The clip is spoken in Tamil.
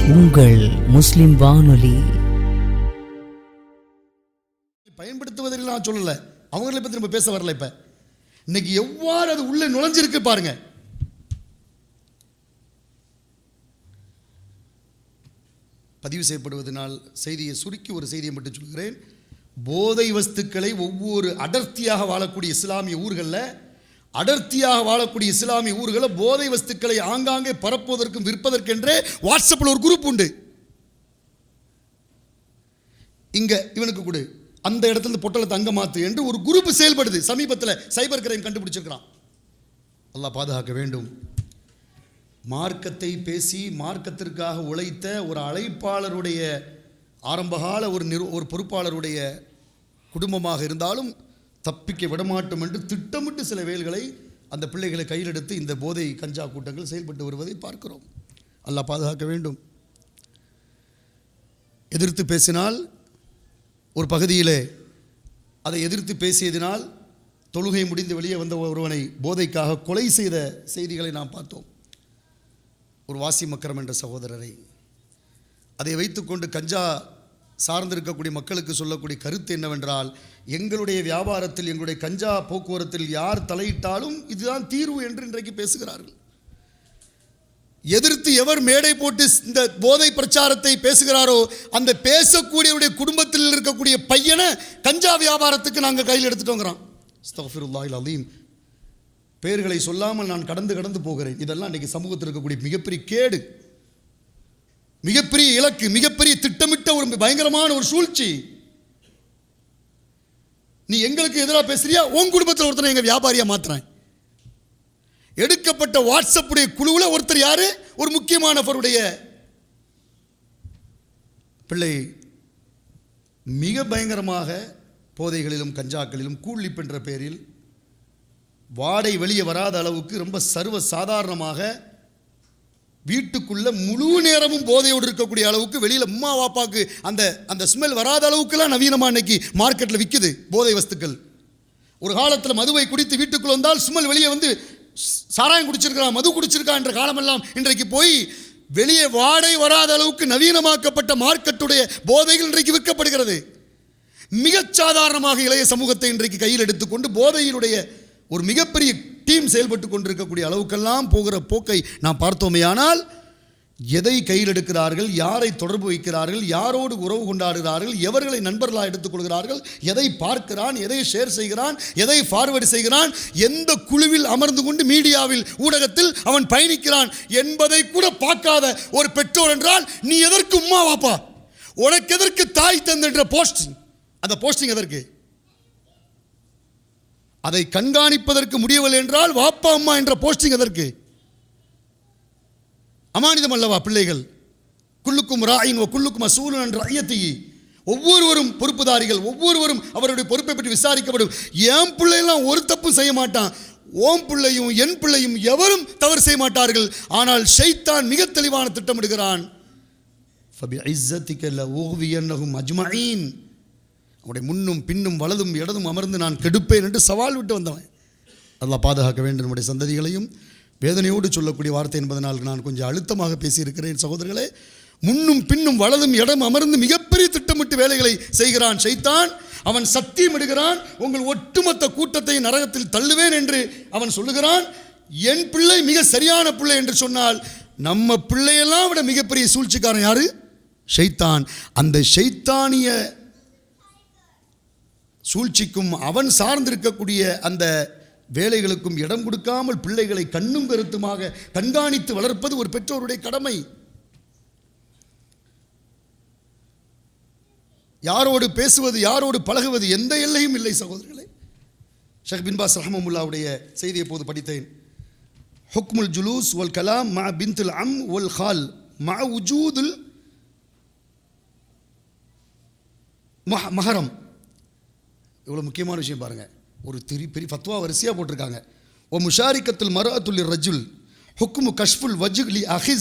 உங்கள் முஸ்லிம் வானொலி பயன்படுத்துவதில் நான் சொல்லல அவங்களை பத்தி நம்ம பேச வரல இப்ப இன்னைக்கு எவ்வாறு அது உள்ள நுழைஞ்சிருக்கு பாருங்க பதிவு செய்யப்படுவதனால் செய்தியை சுருக்கி ஒரு செய்தியை மட்டும் சொல்கிறேன் போதை வஸ்துக்களை ஒவ்வொரு அடர்த்தியாக வாழக்கூடிய இஸ்லாமிய ஊர்களில் அடர்த்தியாக வாழக்கூடிய இஸ்லாமிய ஊர்களில் போதை வஸ்துக்களை ஆங்காங்கே பரப்புவதற்கும் விற்பதற்கென்றே வாட்ஸ்அப்பில் ஒரு குரூப் உண்டு இங்க இவனுக்கு கொடு அந்த இடத்துல இருந்து பொட்டலை தங்க மாத்து என்று ஒரு குரூப் செயல்படுது சமீபத்தில் சைபர் கிரைம் கண்டுபிடிச்சிருக்கிறான் அல்லாஹ் பாதுகாக்க வேண்டும் மார்க்கத்தை பேசி மார்க்கத்திற்காக உழைத்த ஒரு அழைப்பாளருடைய ஆரம்பகால ஒரு நிறு ஒரு பொறுப்பாளருடைய குடும்பமாக இருந்தாலும் தப்பிக்க விடமாட்டோம் என்று திட்டமிட்டு சில வேல்களை அந்த பிள்ளைகளை கையில் எடுத்து இந்த போதை கஞ்சா கூட்டங்கள் செயல்பட்டு வருவதை பார்க்கிறோம் அல்லாஹ் பாதுகாக்க வேண்டும் எதிர்த்து பேசினால் ஒரு பகுதியிலே அதை எதிர்த்து பேசியதினால் தொழுகை முடிந்து வெளியே வந்த ஒருவனை போதைக்காக கொலை செய்த செய்திகளை நாம் பார்த்தோம் ஒரு வாசி மக்கரம் என்ற சகோதரரை அதை வைத்துக்கொண்டு கஞ்சா சார்ந்திருக்கக்கூடிய மக்களுக்கு சொல்லக்கூடிய கருத்து என்னவென்றால் எங்களுடைய வியாபாரத்தில் எங்களுடைய கஞ்சா போக்குவரத்தில் யார் தலையிட்டாலும் இதுதான் தீர்வு என்று இன்றைக்கு பேசுகிறார்கள் எதிர்த்து எவர் மேடை போட்டு இந்த போதை பிரச்சாரத்தை பேசுகிறாரோ அந்த பேசக்கூடியவருடைய குடும்பத்தில் இருக்கக்கூடிய பையனை கஞ்சா வியாபாரத்துக்கு நாங்கள் கையில் எடுத்துட்டோங்கிறோம் அஸ்தக்ஃபிருல்லாஹில் அலீம் பெயர்களை சொல்லாமல் நான் கடந்து கடந்து போகிறேன் இதெல்லாம் இன்றைக்கி சமூகத்தில் இருக்கக்கூடிய மிகப்பெரிய கேடு மிகப்பெரிய இலக்கு மிகப்பெரிய திட்டமிட்ட ஒரு பயங்கரமான ஒரு சூழ்ச்சி நீ எங்களுக்கு எதிராக பேசுறியா உன் குடும்பத்தில் ஒருத்தனை எங்க வியாபாரியா மாத்துறேன் எடுக்கப்பட்ட வாட்ஸ்அப்புடைய குழுவில் ஒருத்தர் யாரு ஒரு முக்கியமானவருடைய பிள்ளை மிக பயங்கரமாக போதைகளிலும் கஞ்சாக்களிலும் கூலிப் என்ற பெயரில் வாடை வெளியே வராத அளவுக்கு ரொம்ப சர்வ சாதாரணமாக வீட்டுக்குள்ள முழு நேரமும் போதையோடு இருக்கக்கூடிய அளவுக்கு வெளியில் அம்மா வாப்பாக்கு அந்த அந்த ஸ்மெல் வராத அளவுக்குலாம் நவீனமாக இன்னைக்கு மார்க்கெட்டில் விற்குது போதை வஸ்துக்கள் ஒரு காலத்தில் மதுவை குடித்து வீட்டுக்குள்ள வந்தால் ஸ்மெல் வெளியே வந்து ஸ்- சாராயம் குடிச்சிருக்கான் மது குடிச்சிருக்கான் என்ற காலமெல்லாம் இன்றைக்கு போய் வெளியே வாடை வராத அளவுக்கு நவீனமாக்கப்பட்ட மார்க்கெட்டுடைய போதைகள் இன்றைக்கு விற்கப்படுகிறது மிகச் சாதாரணமாக இளைய சமூகத்தை இன்றைக்கு கையில் எடுத்துக்கொண்டு போதையினுடைய ஒரு மிகப்பெரிய டீம் செயல்பட்டு கொண்டிருக்கக்கூடிய அளவுக்கெல்லாம் போகிற போக்கை நாம் பார்த்தோமேயானால் எதை கையில் எடுக்கிறார்கள் யாரை தொடர்பு வைக்கிறார்கள் யாரோடு உறவு கொண்டாடுகிறார்கள் எவர்களை நண்பர்களாக எடுத்துக்கொள்கிறார்கள் எதை பார்க்கிறான் எதை ஷேர் செய்கிறான் எதை ஃபார்வர்டு செய்கிறான் எந்த குழுவில் அமர்ந்து கொண்டு மீடியாவில் ஊடகத்தில் அவன் பயணிக்கிறான் என்பதை கூட பார்க்காத ஒரு பெற்றோர் என்றால் நீ எதற்கு உம்மா வாப்பா உனக்கு எதற்கு தாய் தந்தென்ற போஸ்டிங் அந்த போஸ்டிங் எதற்கு அதை கண்காணிப்பதற்கு முடியவில்லை என்றால் வாப்பா அம்மா என்ற போஸ்டிங் எதற்கு அமானிதம் அல்லவா பிள்ளைகள் குல்லுக்கும் ராயின் ஓ குல்லுக்கும் அசூலன் என்ற ஐயத்தையே ஒவ்வொருவரும் பொறுப்புதாரிகள் ஒவ்வொருவரும் அவருடைய பொறுப்பை பற்றி விசாரிக்கப்படும் என் பிள்ளையெல்லாம் ஒரு தப்பு செய்ய மாட்டான் ஓம் பிள்ளையும் என் பிள்ளையும் எவரும் தவறு செய்ய மாட்டார்கள் ஆனால் ஷைத்தான் மிக தெளிவான திட்டமிடுகிறான் فَبِعِزَّتِكَ لَأُغْوِيَنَّهُمْ أَجْمَعِينَ அவனுடைய முன்னும் பின்னும் வலதும் இடதும் அமர்ந்து நான் கெடுப்பேன் என்று சவால் விட்டு வந்தவன் அல்லாஹ் பாதுகாக்க வேண்டும் நம்முடைய சந்ததிகளையும் வேதனையோடு சொல்லக்கூடிய வார்த்தை என்பதனால் நான் கொஞ்சம் அழுத்தமாக பேசியிருக்கிறேன் சகோதரர்களே முன்னும் பின்னும் வலதும் இடம் அமர்ந்து மிகப்பெரிய திட்டமிட்டு வேலைகளை செய்கிறான் ஷைத்தான் அவன் சத்தியம் இடுகிறான் உங்கள் ஒட்டுமொத்த கூட்டத்தை நரகத்தில் தள்ளுவேன் என்று அவன் சொல்லுகிறான் என் பிள்ளை மிக சரியான பிள்ளை என்று சொன்னால் நம்ம பிள்ளையெல்லாம் விட மிகப்பெரிய சூழ்ச்சிக்காரன் யாரு ஷைத்தான் அந்த ஷைத்தானிய சூழ்ச்சிக்கும் அவன் சார்ந்திருக்கக்கூடிய அந்த வேலைகளுக்கும் இடம் கொடுக்காமல் பிள்ளைகளை கண்ணும் கருத்துமாக கண்காணித்து வளர்ப்பது ஒரு பெற்றோருடைய கடமை யாரோடு பேசுவது யாரோடு பழகுவது எந்த எல்லையும் இல்லை சகோதரர்களே ஷேக் பின்பாஸ் ரஹமமுல்லாவுடைய செய்தியை போது படித்தேன் ஹுக்முல் ஜுலூஸ் வல் கலாம் மா பின்துல் அம் வல் ஹால் மா உஜூதுல் மஹ மஹரம் இவ்வளோ முக்கியமான விஷயம் பாருங்கள் ஒரு திரி பெரிய ஃபத்வா வரிசையாக போட்டிருக்காங்க ஓ முஷாரிக்கத்துல் மரஅத்துல் ரஜுல் ஹுக்குமு கஷ்ஃபுல் வஜுலி அஹிஸ்